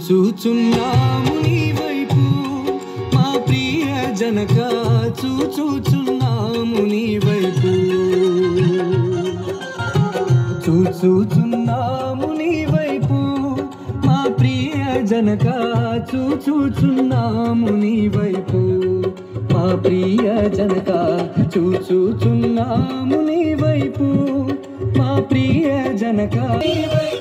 చూచుచున్నాము నీ వైపు మా ప్రియ జనక చూచుచున్నాము నీ వైపు చూచుచున్నాము నీ వైపు మా ప్రియ జనక చూచుచున్నాము నీ వైపు మా ప్రియ జనక చూచుచున్నాము నీ వైపు మా ప్రియ జనక నీ వైపు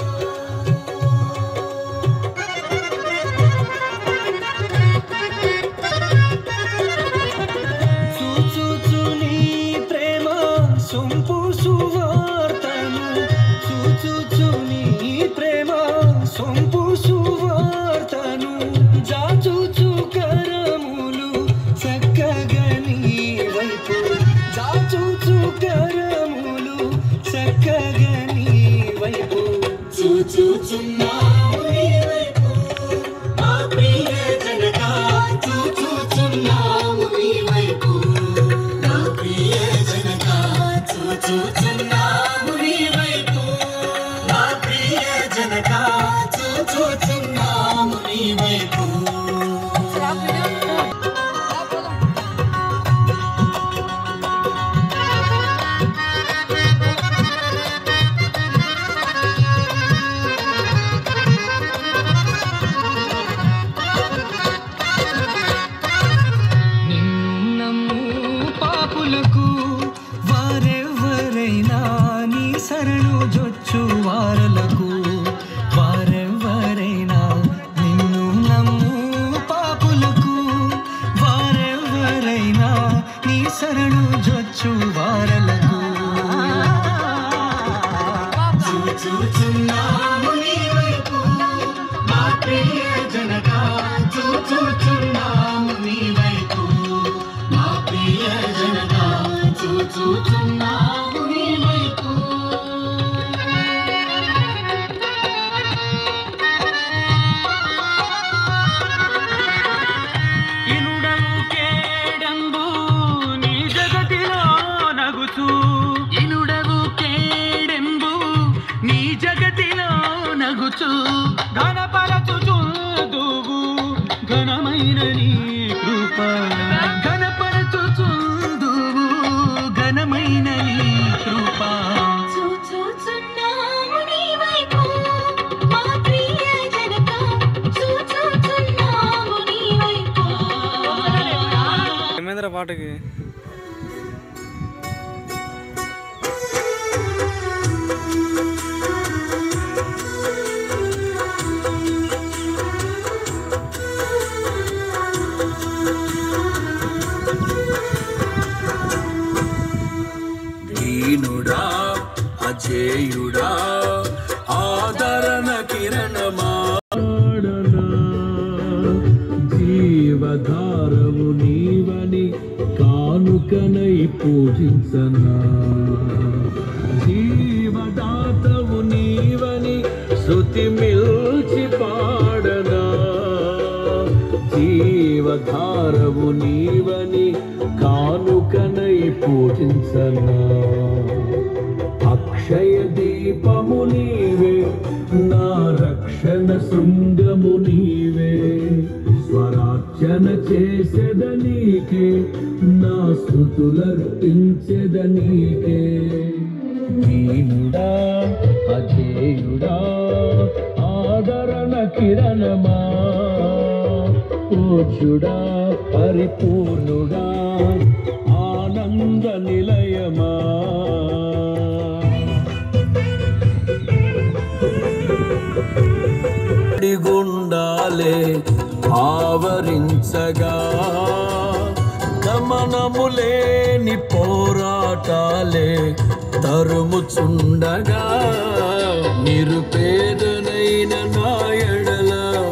చూచుచు నీ ప్రేమ సొంపు సువార్తను చూచుచు నీ ప్రేమ సొంపు సువార్తను జాచుచు కరములు చక్కగా నీ వైపు జాచుచు కరములు చక్కగా నీ వైపు చూచుచున్నాము నీ వైపు మా ప్రియ జనక చూచుచున్నాము నీ వైపు మా ప్రియ జనక చూచుచున్నాము నీ వైపు మా ప్రియ జనక చూచుచున్నాము నీ వైపు నిన్ను నమ్ము పాపులకు వారెవరైనా నీ శరణు జొచ్చు వారలకు వారెవరైనా నిన్ను నమ్ము పాపులకు వారెవరైనా నీ శరణు జొచ్చు వారలకు చూచుచున్నాము నీ వైపు మా ప్రియ జనక చూచుచున్నాము నీ వైపు మా ప్రియ జనక చూచుచున్నాము నీ వైపు ఇనుడవు కేడంబు నీ జగతిలో నగుచు ఇనుడవు కేడెంబు నీ జగతిలో నగుచు ఘనపరచుచుందువు ఘనమైన నీ కృప ఘనపరచుచుందువు ఘనమైన నీ కృప చూచుచున్నాము నీ వైపు మా ప్రియ జనక చూచుచున్నాము నీ వైపు ఏమైందిరా పాటకి దీనుడా అజేయుడా ఆదరణ కిరణమాడనా జీవధారము నీవని కానుకనై పూజించనా జీవదాతవు నీవని శృతి మిల్చి పాడనా జీవధారవు నీవని కానుకనై పూజించనా అక్షయ దీపము నీవే నా రక్షణ శృంగము నీవే స్వరార్చన చేసేద నీకే నా స్థుతులర్పించెద నీకే దీనుడా అజేయుడా ఆదరణ కిరణమా పూజ్యుడా పరిపూర్ణుడా ఆనంద నిలయమా గుండాలే ఆవరించగా గమనములేని పోరాటాలే తరుముచుండగా నిరుపేదనైన నాయడల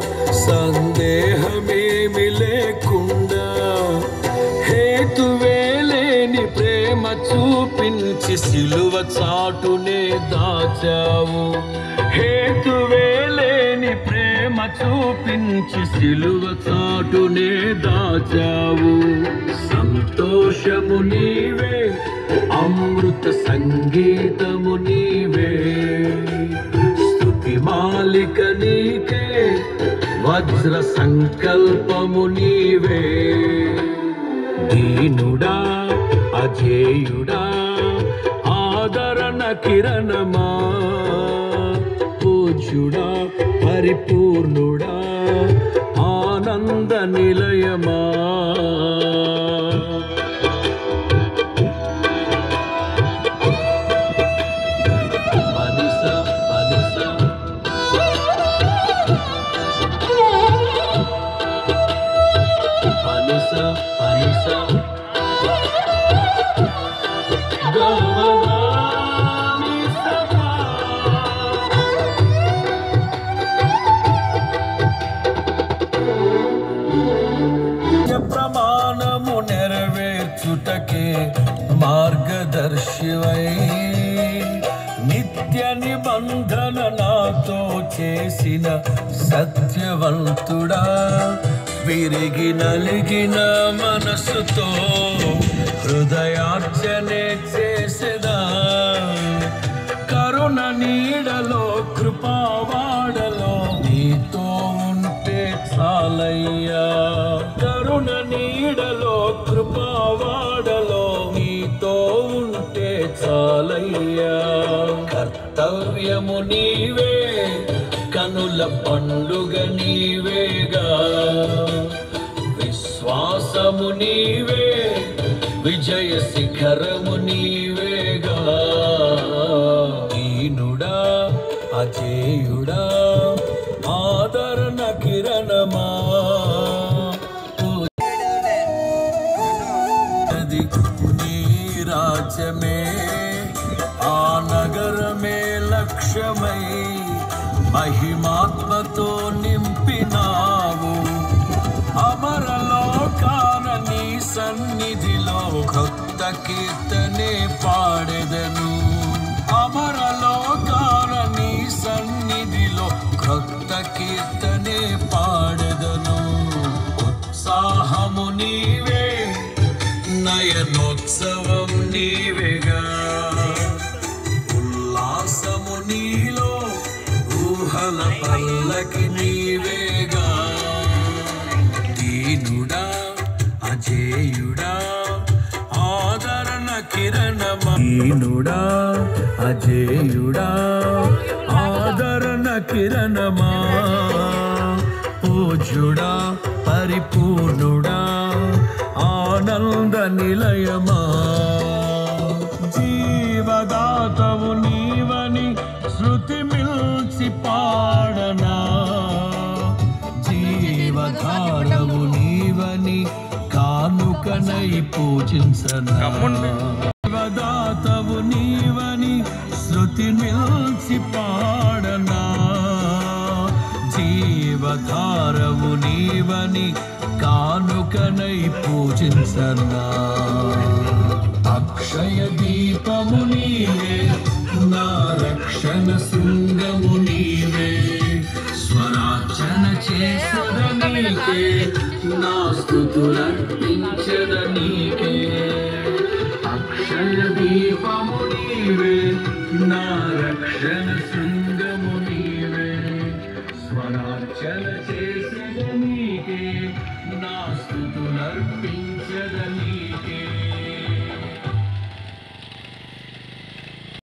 సందేహమేమి లేకుండా హేతువేలేని ప్రేమ చూపించి సిలువ చాటునే దాచావు హేతువేలేని ప్రేమ చూపించి సిలువ చాటునే దాచావు సంతోషము నీవే అమృత సంగీతము నీవే స్తుతి మాలిక నీకే వజ్ర సంకల్పము నీవే దీనుడా అజేయుడా ఆదరణ కిరణమా పూజ్యుడా పరిపూర్ణుడా ఆనంద నిలయమా పనిస పనిస పనిస పనిస గమదాని సపా నిత్య ప్రమాణము నెరవేర్చుటకే మార్గదర్శివై నిత్య నిబంధన నాతో చేసిన సత్యవంతుడా విరిగి నలిగిన మనసుతో హృదయార్చనే చేసేదా కరుణ నీడలో కృపావాడలో నీతో ఉంటే చాలయ్యా కరుణ నీడలో కృపావాడలో నీతో ఉంటే చాలయ్యా కర్తవ్యము నీవే కనుల పండుగ నీవేగా విశ్వాసము నీవే విజయ శిఖరము నీవేగా దీనుడా అజేయుడా ఆదరణ కిరణమా అది నీ రాజ్యమే ఆ నగరమే లక్ష్యమై మహిమాత్మతో నింపినావు అమరలోకాన నీ సన్నిధిలో కొత్త కీర్తనే పాడెదను అమరలోకాన నీ సన్నిధిలో కొత్త కీర్తనే పాడెదను ఉత్సాహము నీవే నయనోత్సవం నీవేగా ఉల్లాసము నీలో ఊహల పల్లకి నీవేగా దీనుడా అజేయుడా ఆదరణ కిరణమా దీనుడా అజేయుడా ఆదరణ కిరణమా పూజ్యుడా పరిపూర్ణుడా ఆనంద నిలయమా జీవదాతవు నీవని శృతి మిల్చి పాడనా జీవధారవు నీవని కానుకనై పూజించనా జీవదాతవు నీవని శృతి మిల్చి పాడనా జీవధారవు నీవని కానుకనై పూజించనా అక్షయ దీపము నీవే నా రక్షణ శృంగము నీవే స్వరాచన చేసద నీకే నా స్థుతులర్పించద నీకే అక్షయ దీపము నీవే నా రక్షణ శృంగము నీవే స్వరాచన చేసద నీకే నా స్థుతులర్పించద నీకే